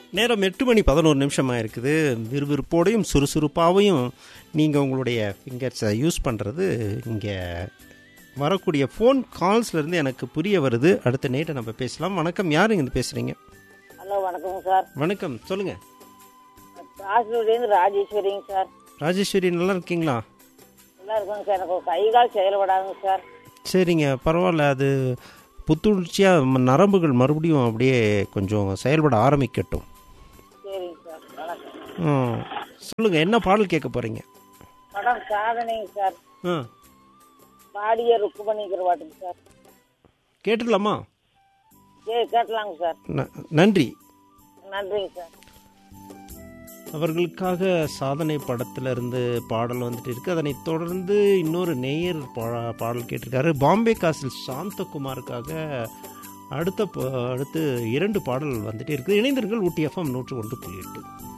நேரம் எட்டு மணி பதினோரு நிமிஷமாக இருக்குது விறுவிறுப்போடையும் சுறுசுறுப்பாகவும் நீங்கள் உங்களுடைய ஃபிங்கர்ஸை யூஸ் பண்ணுறது இங்கே வரக்கூடிய ஃபோன் கால்ஸ்லேருந்து எனக்கு புரிய வருது அடுத்த நேட்டை நம்ம பேசலாம் வணக்கம் யார் இங்கே பேசுகிறீங்க ஹலோ வணக்கங்க சார் வணக்கம் சொல்லுங்கள் ராஜூர்லேருந்து ராஜேஸ்வரிங்க சார் ராஜேஸ்வரி நல்லா இருக்கீங்களா நல்லா இருக்குங்க சார் எனக்கு ஒரு கை கால் செயல்படாதுங்க சார் சரிங்க பரவாயில்ல அது புத்துணர்ச்சியாக நரம்புகள் மறுபடியும் அப்படியே கொஞ்சம் செயல்பட ஆரம்பிக்கட்டும் சரிங்க சார் வணக்கம் ம் சொல்லுங்கள் என்ன பாடல் கேட்க போகிறீங்க படம் சாதனைங்க சார் ஆ பாடிய ருக்கு பண்ணிக்கிற பாட்டுங்க சார் கேட்டுடலாமா சரி கேட்டலாங்க சார் ந- நன்றி நன்றிங்க சார் அவர்களுக்காக சாதனை படத்துல இருந்து பாடல் வந்துட்டு இருக்கு அதனை தொடர்ந்து இன்னொரு நேயர் பா- பாடல் கேட்டிருக்காரு பாம்பே காசில் சாந்தகுமாருக்காக அடுத்த ப- அடுத்து இரண்டு பாடல் வந்துட்டே இருக்குது இணைந்தர்கள் ஊட்டி எஃப்எம் நூற்று ஒன்று புள்ளி எட்டு